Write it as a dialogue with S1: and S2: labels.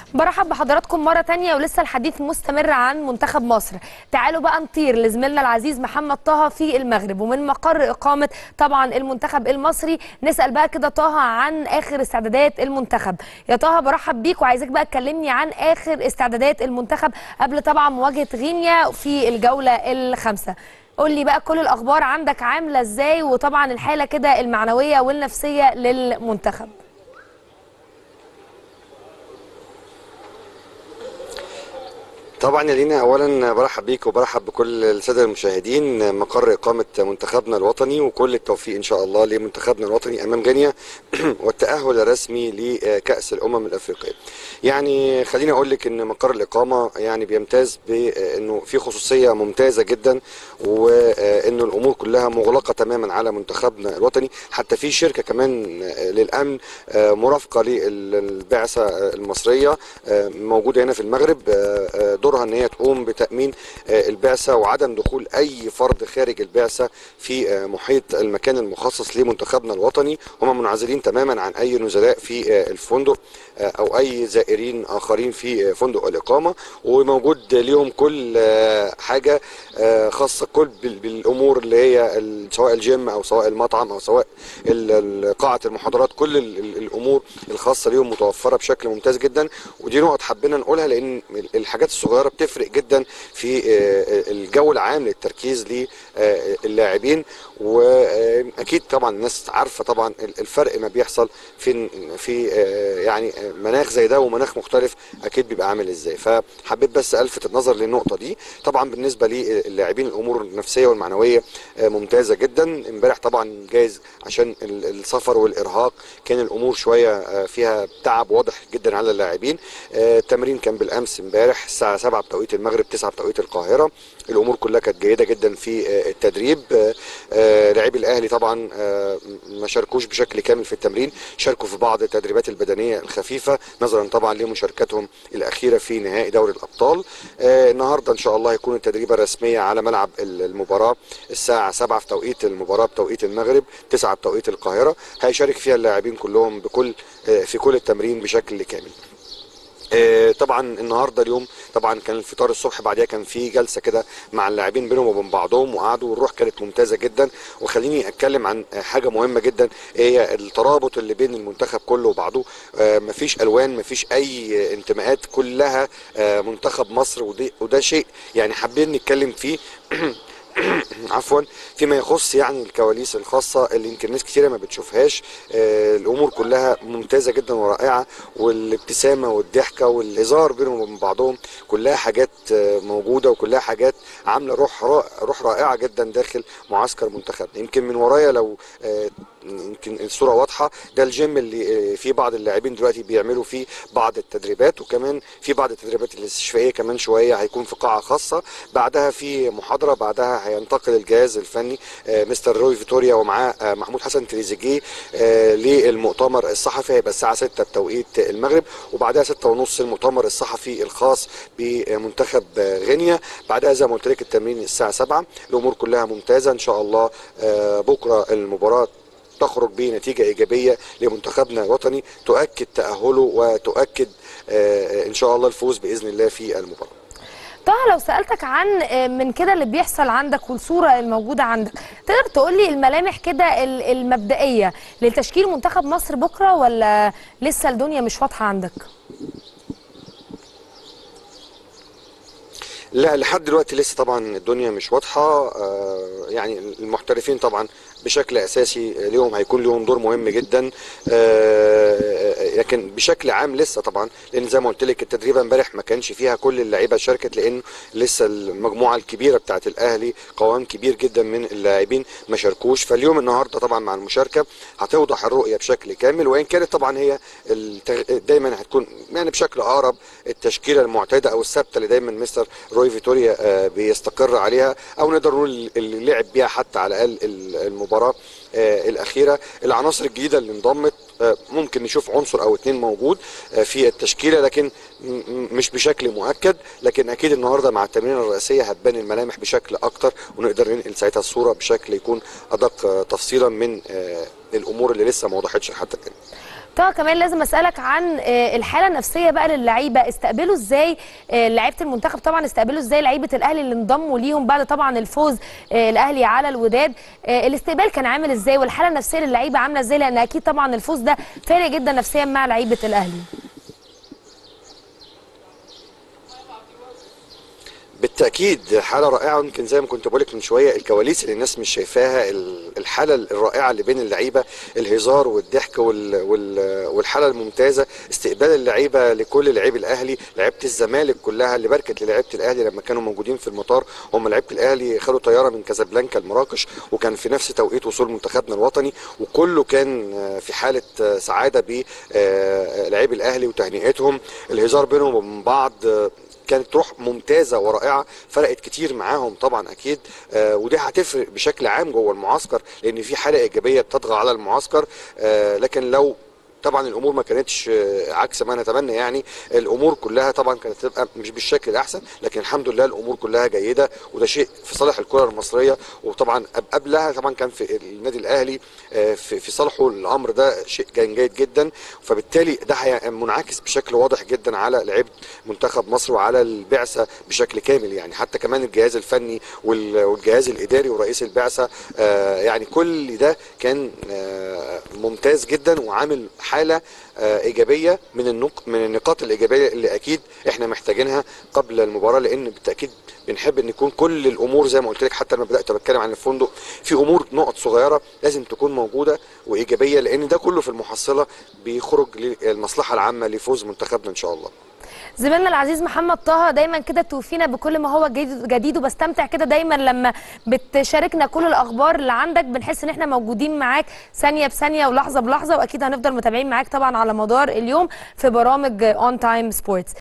S1: برحب بحضراتكم مرة تانية ولسه الحديث مستمر عن منتخب مصر تعالوا بقى نطير لزميلنا العزيز محمد طه في المغرب ومن مقر إقامة طبعا المنتخب المصري نسأل بقى كده طه عن آخر استعدادات المنتخب يا طه برحب بيك وعايزك بقى تكلمني عن آخر استعدادات المنتخب قبل طبعا مواجهة غينيا في الجولة الخامسة قول لي بقى كل الأخبار عندك عاملة إزاي وطبعا الحالة كده المعنوية والنفسية للمنتخب
S2: طبعا يا لينا اولا برحب بيك وبرحب بكل الساده المشاهدين مقر اقامه منتخبنا الوطني وكل التوفيق ان شاء الله لمنتخبنا الوطني امام غينيا والتاهل الرسمي لكاس الامم الافريقيه. يعني خليني اقول لك ان مقر الاقامه يعني بيمتاز بانه في خصوصيه ممتازه جدا وانه الامور كلها مغلقه تماما على منتخبنا الوطني حتى في شركه كمان للامن مرافقه للبعثه المصريه موجوده هنا في المغرب دورها ان هي تقوم بتامين البعثه وعدم دخول اي فرد خارج البعثه في محيط المكان المخصص لمنتخبنا الوطني هم منعزلين تماما عن اي نزلاء في الفندق او اي زائرين اخرين في فندق الاقامه وموجود ليهم كل حاجه خاصه كل بالامور اللي هي سواء الجيم او سواء المطعم او سواء قاعه المحاضرات كل الامور الخاصه ليهم متوفره بشكل ممتاز جدا ودي نقط حبينا نقولها لان الحاجات الصغيره بتفرق جدا في الجو العام للتركيز للاعبين واكيد طبعا الناس عارفه طبعا الفرق ما بيحصل في في يعني مناخ زي ده ومناخ مختلف اكيد بيبقى عامل ازاي فحبيت بس الفت النظر للنقطه دي طبعا بالنسبه للاعبين الامور النفسيه والمعنويه ممتازه جدا امبارح طبعا جايز عشان السفر والارهاق كان الامور شويه فيها تعب واضح جدا على اللاعبين التمرين كان بالامس امبارح الساعه 7 بتوقيت المغرب 9 بتوقيت القاهره الامور كلها كانت جيده جدا في التدريب لاعبي الاهلي طبعا ما شاركوش بشكل كامل في التمرين شاركوا في بعض التدريبات البدنيه الخفيفه نظرا طبعا لمشاركتهم الاخيره في نهائي دوري الابطال النهارده ان شاء الله هيكون التدريبه الرسميه على ملعب المباراه الساعه 7 في توقيت المباراه بتوقيت المغرب 9 بتوقيت القاهره هيشارك فيها اللاعبين كلهم بكل في كل التمرين بشكل كامل طبعا النهارده اليوم طبعا كان الفطار الصبح بعدها كان في جلسه كده مع اللاعبين بينهم وبين بعضهم وقعدوا والروح كانت ممتازه جدا وخليني اتكلم عن حاجه مهمه جدا هي الترابط اللي بين المنتخب كله وبعضه مفيش الوان مفيش اي انتماءات كلها منتخب مصر وده شيء يعني حابين نتكلم فيه عفوا فيما يخص يعني الكواليس الخاصه اللي يمكن ناس كثيره ما بتشوفهاش آه الامور كلها ممتازه جدا ورائعه والابتسامه والضحكه والهزار بينهم وبين بعضهم كلها حاجات آه موجوده وكلها حاجات عامله روح روح رائعه جدا داخل معسكر منتخبنا يمكن من ورايا لو آه يمكن الصوره واضحه ده الجيم اللي فيه بعض اللاعبين دلوقتي بيعملوا فيه بعض التدريبات وكمان في بعض التدريبات الاستشفائيه كمان شويه هيكون في قاعه خاصه بعدها في محاضره بعدها هينتقل الجهاز الفني مستر روي فيتوريا ومعاه محمود حسن تريزيجيه للمؤتمر الصحفي هيبقى الساعه 6 بتوقيت المغرب وبعدها 6 ونص المؤتمر الصحفي الخاص بمنتخب غينيا بعدها زي ما قلت لك التمرين الساعه 7 الامور كلها ممتازه ان شاء الله بكره المباراه تخرج بنتيجة إيجابية لمنتخبنا الوطني تؤكد تأهله وتؤكد إن شاء الله الفوز بإذن الله في المباراة
S1: طه لو سألتك عن من كده اللي بيحصل عندك والصورة الموجودة عندك تقدر تقول لي الملامح كده المبدئية لتشكيل منتخب مصر بكرة ولا لسه الدنيا مش واضحة عندك؟
S2: لا لحد دلوقتي لسه طبعا الدنيا مش واضحه آه يعني المحترفين طبعا بشكل اساسي ليهم هيكون ليهم دور مهم جدا آه لكن بشكل عام لسه طبعا لان زي ما قلت لك التدريبه امبارح ما كانش فيها كل اللعيبه شاركت لان لسه المجموعه الكبيره بتاعه الاهلي قوام كبير جدا من اللاعبين ما شاركوش فاليوم النهارده طبعا مع المشاركه هتوضح الرؤيه بشكل كامل وان كانت طبعا هي دايما هتكون يعني بشكل اقرب التشكيله المعتاده او الثابته اللي دايما مستر روي فيتوريا بيستقر عليها او نقدر نقول اللي لعب بيها حتى على الاقل المباراه الاخيره العناصر الجديده اللي انضمت ممكن نشوف عنصر او اتنين موجود في التشكيله لكن مش بشكل مؤكد لكن اكيد النهارده مع التمرين الرئيسيه هتبان الملامح بشكل اكتر ونقدر ننقل ساعتها الصوره بشكل يكون ادق تفصيلا من الامور اللي لسه ما وضحتش حتى الان
S1: طبعا كمان لازم اسالك عن آه، الحاله النفسيه بقى للعيبه استقبلوا ازاي آه، لعيبه المنتخب طبعا استقبلوا ازاي لعيبه الاهلي اللي انضموا ليهم بعد طبعا الفوز آه، الاهلي على الوداد آه، الاستقبال كان عامل ازاي والحاله النفسيه للعيبه عامله ازاي لان اكيد طبعا الفوز ده فارق جدا نفسيا مع لعيبه الاهلي
S2: بالتاكيد حاله رائعه يمكن زي ما كنت بقولك من شويه الكواليس اللي الناس مش شايفاها ال- الحاله الرائعه اللي بين اللعيبه الهزار والضحك وال وال والحاله الممتازه استقبال اللعيبه لكل لعيب الاهلي لعيبه الزمالك كلها اللي باركت للعيبه الاهلي لما كانوا موجودين في المطار هم لعيبه الاهلي خدوا طياره من كازابلانكا لمراكش وكان في نفس توقيت وصول منتخبنا الوطني وكله كان آه، في حاله آه، سعاده بلاعيب الاهلي وتهنئتهم الهزار بينهم وبين بعض آه، كانت روح ممتازه ورائعه فرقت كتير معاهم طبعا اكيد آه ودي هتفرق بشكل عام جوه المعسكر لان في حاله ايجابيه بتطغى على المعسكر آه لكن لو طبعا الامور ما كانتش آه، عكس ما نتمنى يعني الامور كلها طبعا كانت تبقى مش بالشكل الاحسن لكن الحمد لله الامور كلها جيده وده شيء في صالح الكره المصريه وطبعا قب- قبلها طبعا كان في النادي الاهلي آه، في في صالحه الامر ده شيء كان جيد جدا فبالتالي ده هي- منعكس بشكل واضح جدا على لعيبه منتخب مصر وعلى البعثه بشكل كامل يعني حتى كمان الجهاز الفني وال- والجهاز الاداري ورئيس البعثه آه، يعني كل ده كان آه، ممتاز جدا وعامل حاله آه، ايجابيه من النق من النقاط الايجابيه اللي اكيد احنا محتاجينها قبل المباراه لان بالتاكيد بنحب ان يكون كل الامور زي ما قلت لك حتى لما بدات بتكلم عن الفندق في امور نقط صغيره لازم تكون موجوده وايجابيه لان ده كله في المحصله بيخرج للمصلحه العامه لفوز منتخبنا ان شاء الله
S1: زميلنا العزيز محمد طه دايما كده توفينا بكل ما هو جديد جديد وبستمتع كده دايما لما بتشاركنا كل الاخبار اللي عندك بنحس ان احنا موجودين معاك ثانيه بثانيه ولحظه بلحظه واكيد هنفضل متابعين معاك طبعا على مدار اليوم في برامج اون تايم سبورتس